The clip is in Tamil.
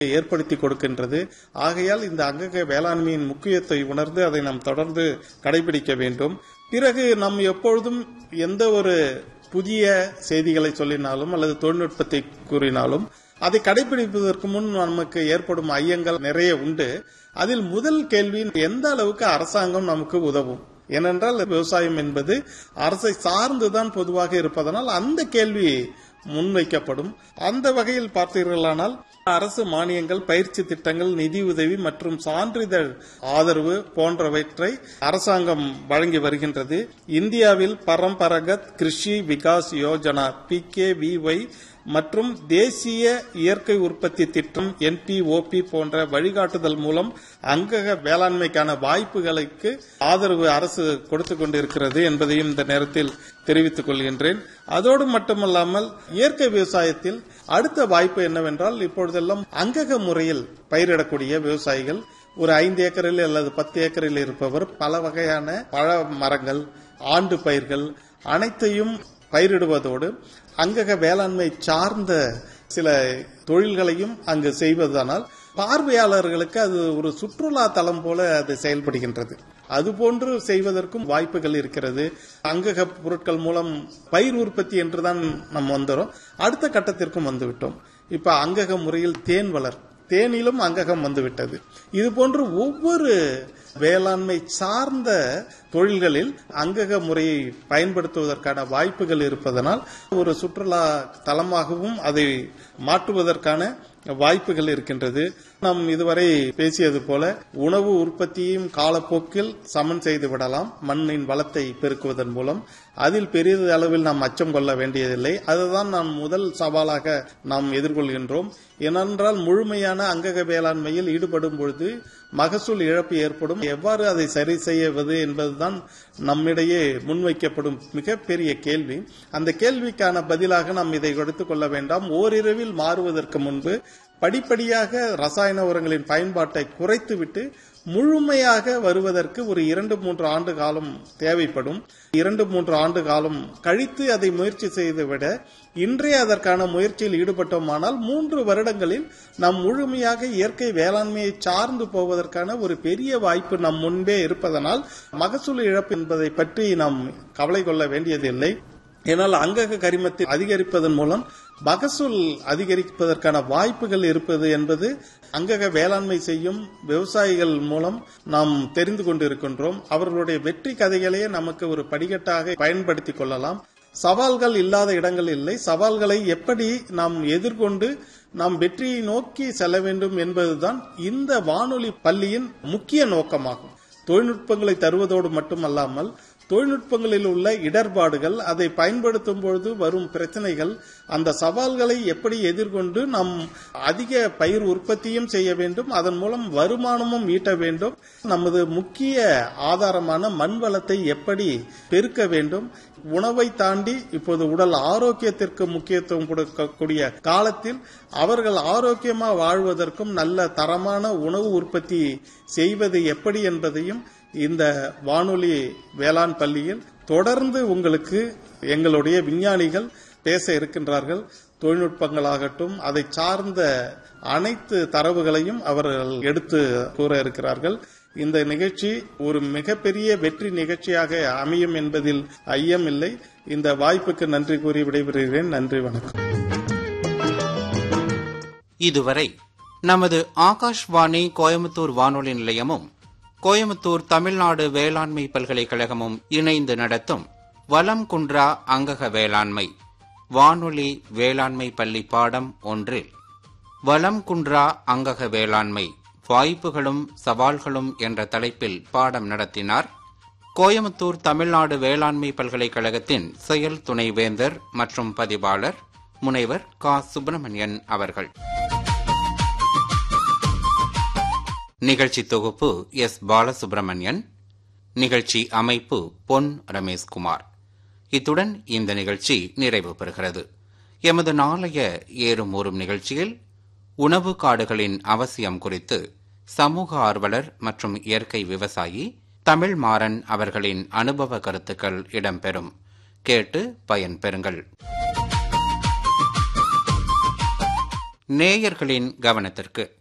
ஏற்படுத்தி கொடுக்கின்றது ஆகையால் இந்த அங்கக வேளாண்மையின் முக்கியத்தை உணர்ந்து அதை நாம் தொடர்ந்து கடைபிடிக்க வேண்டும் பிறகு நாம் எப்பொழுதும் எந்த ஒரு புதிய செய்திகளை சொல்லினாலும் அல்லது தொழில்நுட்பத்தை கூறினாலும் அதை கடைபிடிப்பதற்கு முன் நமக்கு ஏற்படும் ஐயங்கள் நிறைய உண்டு அதில் முதல் கேள்வி எந்த அளவுக்கு அரசாங்கம் நமக்கு உதவும் ஏனென்றால் விவசாயம் என்பது அரசை சார்ந்துதான் பொதுவாக இருப்பதனால் அந்த கேள்வி முன்வைக்கப்படும் அந்த வகையில் பார்த்தீர்களானால் அரசு மானியங்கள் பயிற்சி திட்டங்கள் நிதி உதவி மற்றும் சான்றிதழ் ஆதரவு போன்றவற்றை அரசாங்கம் வழங்கி வருகின்றது இந்தியாவில் பரம்பரகத் கிருஷி விகாஸ் யோஜனா பி கே மற்றும் தேசிய இயற்கை உற்பத்தி திட்டம் என்பிஓபி போன்ற வழிகாட்டுதல் மூலம் அங்கக வேளாண்மைக்கான வாய்ப்புகளுக்கு ஆதரவு அரசு கொடுத்து கொண்டிருக்கிறது என்பதையும் இந்த நேரத்தில் தெரிவித்துக் கொள்கின்றேன் அதோடு மட்டுமல்லாமல் இயற்கை விவசாயத்தில் அடுத்த வாய்ப்பு என்னவென்றால் இப்பொழுதெல்லாம் அங்கக முறையில் பயிரிடக்கூடிய விவசாயிகள் ஒரு ஐந்து ஏக்கரில் அல்லது பத்து ஏக்கரில் இருப்பவர் பல வகையான பழ மரங்கள் ஆண்டு பயிர்கள் அனைத்தையும் பயிரிடுவதோடு அங்கக வேளாண்மை சார்ந்த சில தொழில்களையும் அங்கு செய்வதனால் பார்வையாளர்களுக்கு அது ஒரு சுற்றுலா தலம் போல அது செயல்படுகின்றது அதுபோன்று செய்வதற்கும் வாய்ப்புகள் இருக்கிறது அங்கக பொருட்கள் மூலம் பயிர் உற்பத்தி என்றுதான் நம்ம வந்துடும் அடுத்த கட்டத்திற்கும் வந்துவிட்டோம் இப்ப அங்கக முறையில் தேன் வளர் தேனிலும் அங்ககம் வந்துவிட்டது இது போன்று ஒவ்வொரு வேளாண்மை சார்ந்த தொழில்களில் அங்கக முறையை பயன்படுத்துவதற்கான வாய்ப்புகள் இருப்பதனால் ஒரு சுற்றுலா தலமாகவும் அதை மாற்றுவதற்கான வாய்ப்புகள் இருக்கின்றது நாம் இதுவரை பேசியது போல உணவு உற்பத்தியும் காலப்போக்கில் சமன் செய்து விடலாம் மண்ணின் வளத்தை பெருக்குவதன் மூலம் அதில் பெரிய அளவில் நாம் அச்சம் கொள்ள வேண்டியதில்லை அதுதான் நாம் முதல் சவாலாக நாம் எதிர்கொள்கின்றோம் ஏனென்றால் முழுமையான அங்கக வேளாண்மையில் ஈடுபடும் பொழுது மகசூல் இழப்பு ஏற்படும் எவ்வாறு அதை சரி செய்வது என்பதுதான் நம்மிடையே முன்வைக்கப்படும் மிகப்பெரிய கேள்வி அந்த கேள்விக்கான பதிலாக நாம் இதை எடுத்துக் கொள்ள வேண்டாம் ஓரிரவில் மாறுவதற்கு முன்பு படிப்படியாக ரசாயன உரங்களின் பயன்பாட்டை குறைத்துவிட்டு முழுமையாக வருவதற்கு ஒரு இரண்டு மூன்று ஆண்டு காலம் தேவைப்படும் இரண்டு மூன்று ஆண்டு காலம் கழித்து அதை முயற்சி செய்துவிட இன்றே அதற்கான முயற்சியில் ஈடுபட்டோமானால் மூன்று வருடங்களில் நாம் முழுமையாக இயற்கை வேளாண்மையை சார்ந்து போவதற்கான ஒரு பெரிய வாய்ப்பு நம் முன்பே இருப்பதனால் மகசூல் இழப்பு என்பதை பற்றி நாம் கவலை கொள்ள வேண்டியதில்லை ஏனால் அங்கக கரிமத்தை அதிகரிப்பதன் மூலம் மகசூல் அதிகரிப்பதற்கான வாய்ப்புகள் இருப்பது என்பது அங்கக வேளாண்மை செய்யும் விவசாயிகள் மூலம் நாம் தெரிந்து கொண்டிருக்கின்றோம் அவர்களுடைய வெற்றி கதைகளையே நமக்கு ஒரு படிக்கட்டாக பயன்படுத்திக் கொள்ளலாம் சவால்கள் இல்லாத இடங்கள் இல்லை சவால்களை எப்படி நாம் எதிர்கொண்டு நாம் வெற்றியை நோக்கி செல்ல வேண்டும் என்பதுதான் இந்த வானொலி பள்ளியின் முக்கிய நோக்கமாகும் தொழில்நுட்பங்களை தருவதோடு மட்டுமல்லாமல் தொழில்நுட்பங்களில் உள்ள இடர்பாடுகள் அதை பயன்படுத்தும் பொழுது வரும் பிரச்சனைகள் அந்த சவால்களை எப்படி எதிர்கொண்டு நாம் அதிக பயிர் உற்பத்தியும் செய்ய வேண்டும் அதன் மூலம் வருமானமும் ஈட்ட வேண்டும் நமது முக்கிய ஆதாரமான மண் வளத்தை எப்படி பெருக்க வேண்டும் உணவை தாண்டி இப்போது உடல் ஆரோக்கியத்திற்கு முக்கியத்துவம் கொடுக்கக்கூடிய காலத்தில் அவர்கள் ஆரோக்கியமா வாழ்வதற்கும் நல்ல தரமான உணவு உற்பத்தி செய்வது எப்படி என்பதையும் இந்த வானொலி வேளாண் பள்ளியில் தொடர்ந்து உங்களுக்கு எங்களுடைய விஞ்ஞானிகள் பேச இருக்கின்றார்கள் தொழில்நுட்பங்களாகட்டும் அதை சார்ந்த அனைத்து தரவுகளையும் அவர்கள் எடுத்து கூற இருக்கிறார்கள் இந்த நிகழ்ச்சி ஒரு மிகப்பெரிய வெற்றி நிகழ்ச்சியாக அமையும் என்பதில் ஐயமில்லை இந்த வாய்ப்புக்கு நன்றி கூறி விடைபெறுகிறேன் நன்றி வணக்கம் இதுவரை நமது ஆகாஷ்வாணி கோயம்புத்தூர் வானொலி நிலையமும் கோயம்புத்தூர் தமிழ்நாடு வேளாண்மை பல்கலைக்கழகமும் இணைந்து நடத்தும் வலம் குன்றா அங்கக வேளாண்மை வானொலி வேளாண்மை பள்ளி பாடம் ஒன்றில் வலம் குன்றா அங்கக வேளாண்மை வாய்ப்புகளும் சவால்களும் என்ற தலைப்பில் பாடம் நடத்தினார் கோயம்புத்தூர் தமிழ்நாடு வேளாண்மை பல்கலைக்கழகத்தின் செயல் துணைவேந்தர் மற்றும் பதிவாளர் முனைவர் கா சுப்பிரமணியன் அவர்கள் நிகழ்ச்சி தொகுப்பு எஸ் பாலசுப்ரமணியன் நிகழ்ச்சி அமைப்பு பொன் ரமேஷ்குமார் இத்துடன் இந்த நிகழ்ச்சி நிறைவு பெறுகிறது எமது நாளைய ஏறும் ஊறும் நிகழ்ச்சியில் உணவு காடுகளின் அவசியம் குறித்து சமூக ஆர்வலர் மற்றும் இயற்கை விவசாயி தமிழ் மாறன் அவர்களின் அனுபவ கருத்துக்கள் இடம்பெறும் கேட்டு பயன்பெறுங்கள் நேயர்களின் கவனத்திற்கு